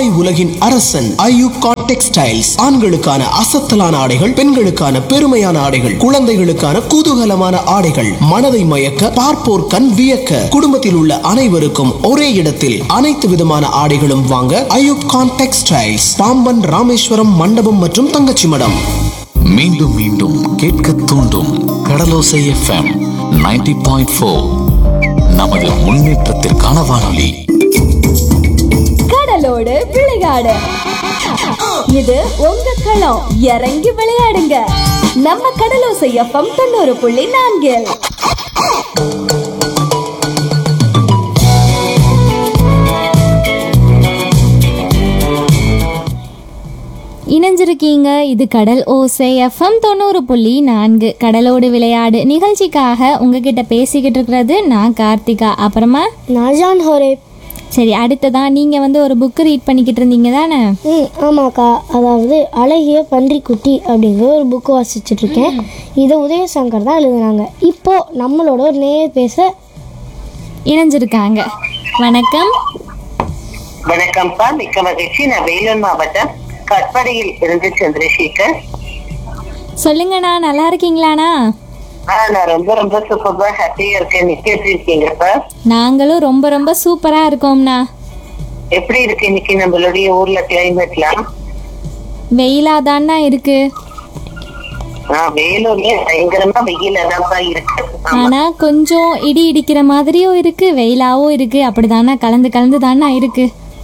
உலகின் அரசன் ஐயூகான் டெக்ஸ்டைல்ஸ் ஆண்களுக்கான அசத்தலான ஆடைகள் பெண்களுக்கான பெருமையான ஆடைகள் குழந்தைகளுக்கான குதூகலமான ஆடைகள் மனதை மயக்க பார்ப்போர் கண் வியக்க குடும்பத்தில் உள்ள அனைவருக்கும் ஒரே இடத்தில் அனைத்து விதமான ஆடைகளும் வாங்க ஐயூப்கான் டெக்ஸ்டைல்ஸ் பாம்பன் ராமேஸ்வரம் மண்டபம் மற்றும் தங்கச்சி மடம் மீண்டும் மீண்டும் கேட்க தூண்டும் கடலோசை எஃப்எம் 90.4 பாயிண்ட் நமது முன்னேற்றத்திற்கான வானொலி கடலோடு விளையாடு இது உங்க களம் இறங்கி விளையாடுங்க நம்ம கடலோசை எஃப்எம் தொண்ணூறு புள்ளி நான்கில் இணைஞ்சிருக்கீங்க இது கடல் ஓசை எஃப்எம் தொண்ணூறு புள்ளி நான்கு கடலோடு விளையாடு நிகழ்ச்சிக்காக உங்ககிட்ட பேசிக்கிட்டு இருக்கிறது நான் கார்த்திகா அப்புறமா நஜான் ஹோரேப் சரி அடுத்ததா நீங்கள் வந்து ஒரு புக்கு ரீட் பண்ணிக்கிட்டு இருந்தீங்க தானே ம் ஆமாக்கா அதாவது அழகிய பன்றிக்குட்டி அப்படிங்கிற ஒரு புக்கு வாசிச்சுட்டு இருக்கேன் இதை உதயசங்கர் தான் எழுதுனாங்க இப்போ நம்மளோட ஒரு நேயர் பேச இணைஞ்சிருக்காங்க வணக்கம் வணக்கம்ப்பா மிக்க மகிழ்ச்சி நான் வேலூர் மாவட்டம் கட்படியில் இருந்து சந்திரசேகர் சொல்லுங்கண்ணா நல்லா இருக்கீங்களாண்ணா ஆ நான் ரொம்ப ரொம்ப சூப்பரா ஹாப்பியா இருக்கேன் நீங்க எப்படி இருக்கீங்கப்பா நாங்களும் ரொம்ப ரொம்ப சூப்பராக இருக்கோம்ண்ணா எப்படி இருக்கு இன்னைக்கு நம்மளுடைய ஊர்ல கிளைமேட்லாம் வெயிலாதாண்ணா இருக்கு ஆ வேலூர்ல பயங்கரமா வெயில தான்ப்பா இருக்கு ஆமா. ஆனால் கொஞ்சம் இடி இடிக்கிற மாதிரியும் இருக்கு வெயிலாவும் இருக்கு அப்படிதாண்ணா கலந்து கலந்து தாண்ணா இருக்கு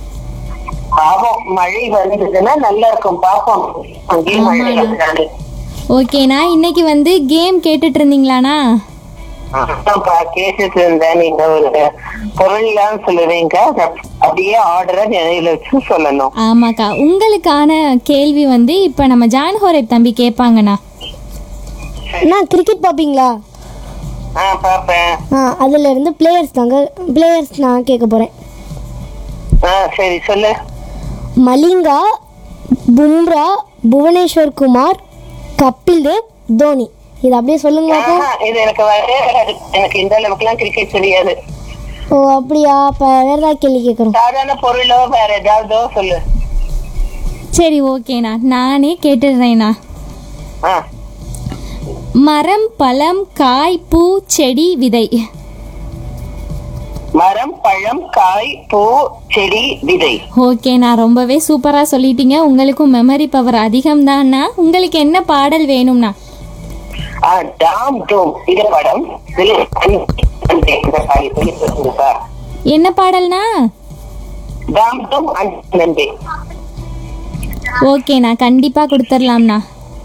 பாவம் மழை வந்ததுன்னா நல்லா இருக்கும் பாப்போம் அங்கேயும் மழை வந்தாலே ஓகேண்ணா இன்னைக்கு வந்து கேம் கேட்டுட்டு இருந்தீங்களாண்ணா அதான்ப்பா கேட்டுட்டு இருந்தேன் நீங்க ஒரு பொருள்லாம் சொல்லுவீங்க அத அப்படியே ஆர்டரா நினைவுல வச்சு சொல்லணும் ஆமாக்கா உங்களுக்கான கேள்வி வந்து இப்போ நம்ம ஜான் ஹோரேப் தம்பி கேட்பாங்கண்ணா அண்ணா கிரிக்கெட் பார்ப்பீங்களா ஆ பாப்பேன் ஆ அதுல இருந்து பிளேயர்ஸ் தாங்க பிளேயர்ஸ் நான் கேட்க போறேன் ஆ சரி சொல்லு மலிங்கா பும்ரா புவனேஸ்வர் குமார் கபில் தேவ் தோனி இது அப்படியே சொல்லுங்க பாப்போம். ஆஹா, இது எனக்கு வரவே வராது எனக்கு இந்த அளவுக்குலாம் கிரிக்கெட் தெரியாது ஓ அப்படியா அப்ப வேற ஏதாவது கேள்வி கேட்குறோம் சாதாரண பொருளோ வேற ஏதாவதோ சொல்லு சரி ஓகேண்ணா நானே கேட்டுடுறேண்ணா ஆ மரம் பழம் காய் பூ செடி விதை மரம் பழம் காய் பூ செடி விதை ஓகேண்ணா ரொம்பவே சூப்பராக சொல்லிட்டீங்க உங்களுக்கும் மெமரி பவர் அதிகம்தாண்ணா உங்களுக்கு என்ன பாடல் வேணும்ண்ணா ஆ டாம் டூம் இது படம் இதுல அந்த இந்த பாடி சொல்லி சொல்லுங்கப்பா என்ன பாடல்ண்ணா டாம் டூம் அண்ட் நம்பே ஓகேண்ணா கண்டிப்பாக கொடுத்துர்லாம்ண்ணா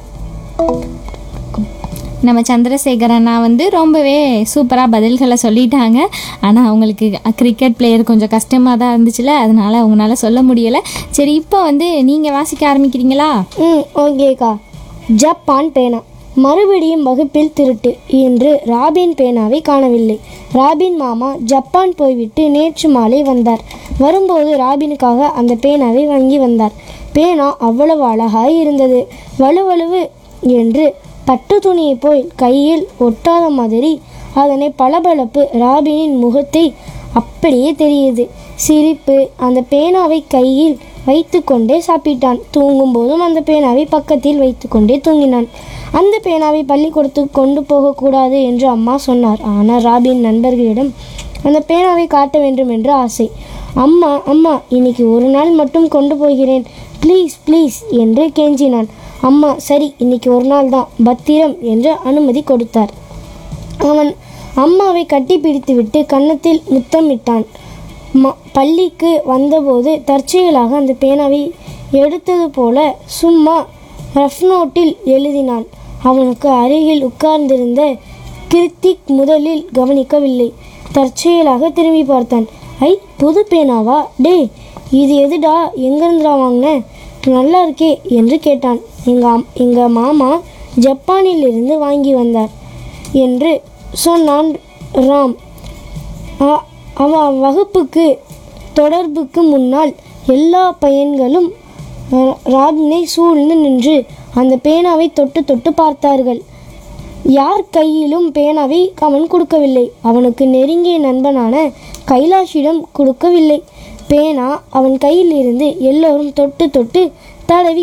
நம்ம சந்திரசேகர் அண்ணா வந்து ரொம்பவே சூப்பராக பதில்களை சொல்லிட்டாங்க ஆனால் அவங்களுக்கு கிரிக்கெட் பிளேயர் கொஞ்சம் கஷ்டமாக தான் இருந்துச்சுல அதனால அவங்களால சொல்ல முடியலை சரி இப்போ வந்து நீங்கள் வாசிக்க ஆரம்பிக்கிறீங்களா ம் ஓகேக்கா ஜப்பான் பேனா மறுபடியும் வகுப்பில் திருட்டு இன்று ராபின் பேனாவை காணவில்லை ராபின் மாமா ஜப்பான் போய்விட்டு நேற்று மாலை வந்தார் வரும்போது ராபினுக்காக அந்த பேனாவை வாங்கி வந்தார் பேனா அவ்வளவு அழகாய் இருந்தது வலுவலுவு என்று பட்டு துணியை போய் கையில் ஒட்டாத மாதிரி அதனை பளபளப்பு ராபினின் முகத்தை அப்படியே தெரியுது சிரிப்பு அந்த பேனாவை கையில் வைத்துக்கொண்டே சாப்பிட்டான் தூங்கும்போதும் அந்த பேனாவை பக்கத்தில் வைத்துக்கொண்டே தூங்கினான் அந்த பேனாவை பள்ளிக்கூடத்துக்கு கொண்டு போகக்கூடாது என்று அம்மா சொன்னார் ஆனால் ராபின் நண்பர்களிடம் அந்த பேனாவை காட்ட வேண்டும் என்று ஆசை அம்மா அம்மா இன்னைக்கு ஒரு நாள் மட்டும் கொண்டு போகிறேன் ப்ளீஸ் ப்ளீஸ் என்று கெஞ்சினான் அம்மா சரி இன்னைக்கு ஒரு நாள் தான் பத்திரம் என்று அனுமதி கொடுத்தார் அவன் அம்மாவை கட்டி பிடித்துவிட்டு கன்னத்தில் முத்தமிட்டான் ம பள்ளிக்கு வந்தபோது தற்செயலாக அந்த பேனாவை எடுத்தது போல சும்மா ரஃப் நோட்டில் எழுதினான் அவனுக்கு அருகில் உட்கார்ந்திருந்த கிருத்திக் முதலில் கவனிக்கவில்லை தற்செயலாக திரும்பி பார்த்தான் ஐ புது பேனாவா டேய் இது எதுடா எங்கேருந்துடா வாங்கின நல்லா இருக்கே என்று கேட்டான் எங்கள் அம் எங்கள் மாமா ஜப்பானில் இருந்து வாங்கி வந்தார் என்று சொன்னான் ராம் அ- அவன் வகுப்புக்கு தொடர்புக்கு முன்னால் எல்லா பையன்களும் அஹ், ராபினை சூழ்ந்து நின்று அந்த பேனாவை தொட்டு தொட்டு பார்த்தார்கள் யார் கையிலும் பேனாவை அவன் கொடுக்கவில்லை அவனுக்கு நெருங்கிய நண்பனான கைலாஷிடம் கொடுக்கவில்லை பேனா அவன் கையில் இருந்து எல்லோரும் தொட்டு தொட்டு தடவி